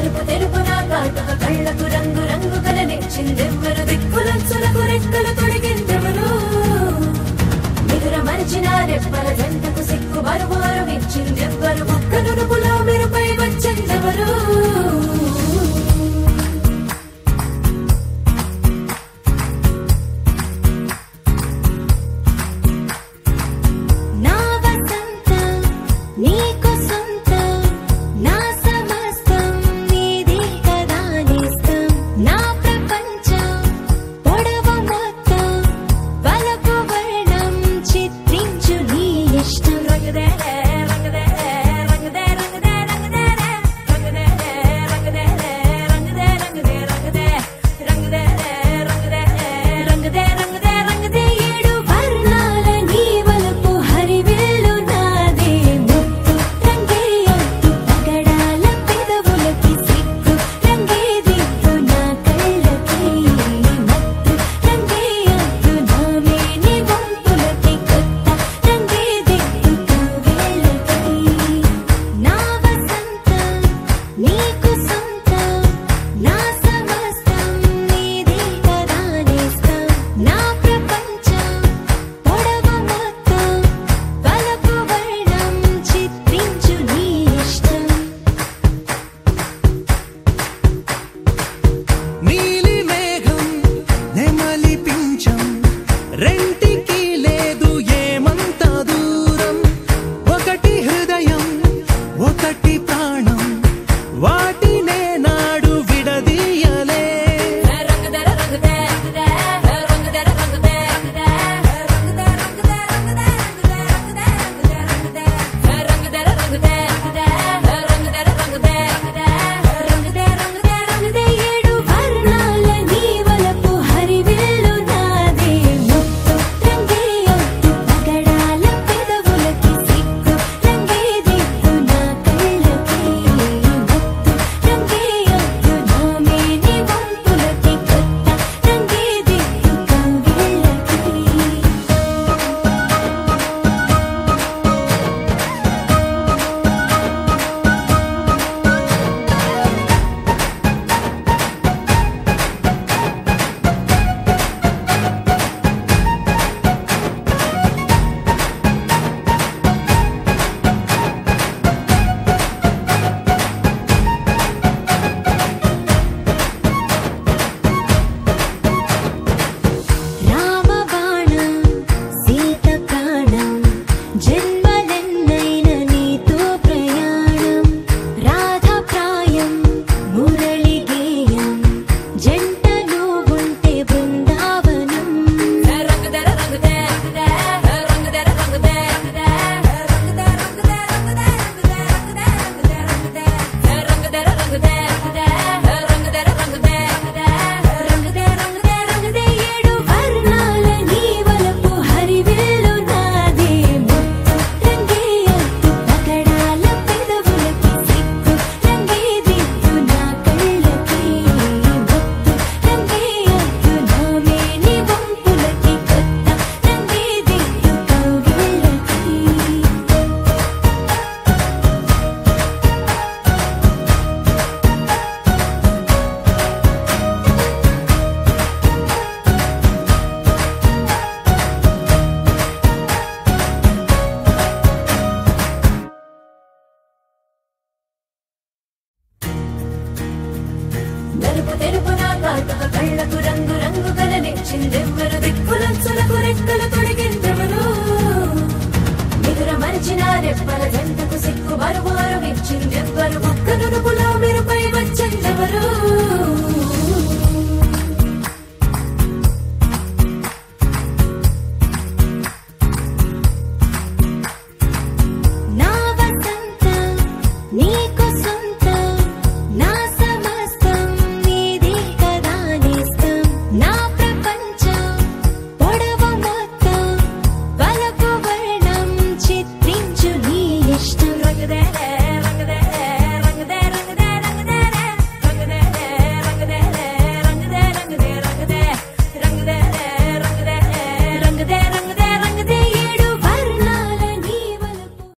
నలుపు తెలుపున కాటుక కళ్ళకు రంగు రంగు కలనిచ్చిందెవ్వరు దిక్కులచ్చులకు రెక్కలు తొడిగిందెవరు నిదుర మరిచిన రెప్పల జంటకు సిక్కు బరువారు ఇచ్చిందెవ్వరు ఒక్క నునుపులో మెరుపై వచ్చిందెవరు నా వసంతం నీకు సొంతం నా సమస్తం నీది కదా నేస్తం నా ప్రపంచం పొడవు మొత్తం వలపు వర్ణం చిత్రించు నీ ఇష్టం రంగదే రంగదే రంగదే రంగదే రంగదే రంగదే రంగదే రంగదే రంగదే రంగదే రంగదే రంగదే రంగదే రంగదే రంగదే ఏడు వర్ణాల నీ వలపు హరివిల్లు నాదే ముత్తు రంగే ఒట్టు పగడాల పెదవులకి సిగ్గు రంగే దిక్కు నా కళ్ళకి మత్తు రంగే ఒట్టు నా మేని వంపులకి కొత్త రంగే దిక్కు కవ్వేళ్ళకి నా వసంతం నీకు సొంతం నా సమస్తం నీది కదా నేస్తం నా ప్రపంచం పొడవు మొత్తం వలపు వర్ణం చిత్రించు నీ ఇష్టం నీలి మేఘం నెమలి పించం రెంటికి లేదు ఏమంత దూరం ఒకటి హృదయం ఒకటి ప్రాణం వాటినే నాడు విడదీయలే రంగదే రంగదే రంగదే రంగదే రంగదే రంగదే రంగదే రంగదే రంగదే రంగదే రంగదే రంగదే రంగదే రంగదే రంగదే రంగదే రంగదే ఏడు వర్ణాల నీ వలపు హరివిల్లు నాదే ముత్తు రంగే ఒట్టు పగడాల పెదవులకి సిగ్గు రంగే దిక్కు నా కళ్ళకి మత్తు రంగే ఒట్టు నా మేని వంపులకి కొత్త రంగే దిక్కు కవ్విళ్ళకి రామబాణం సీత ప్రాణం జన్మలెన్నైన నీతో ప్రయాణం రాధప్రాయం మురళి గేయం జంటలో ఉంటే బృందావనం రంగదే రంగదే రంగదే రంగదే రంగదే రంగదే రంగదే రంగదే రంగదే రంగదే రంగదే రంగదే రంగదే రంగదే రంగదే రంగదే ఏడు వర్ణాల నీ వలపు హరివిల్లు నాదే ముత్తు రంగే ఒట్టు పగడాల పెదవులకి సిగ్గు రంగే దిక్కు నా కళ్ళకి మత్తు రంగే ఒట్టు నా మేని వంపులకి కొత్త రంగే దిక్కు కవ్విళ్ళకి నలుపు తెలుపున కాటుక కళ్ళకు రంగు రంగు కలనిచ్చిందెవ్వరు దిక్కులచ్చులకు రెక్కలు తొడిగిందెవరు నిదుర మరిచిన రెప్పల జంటకు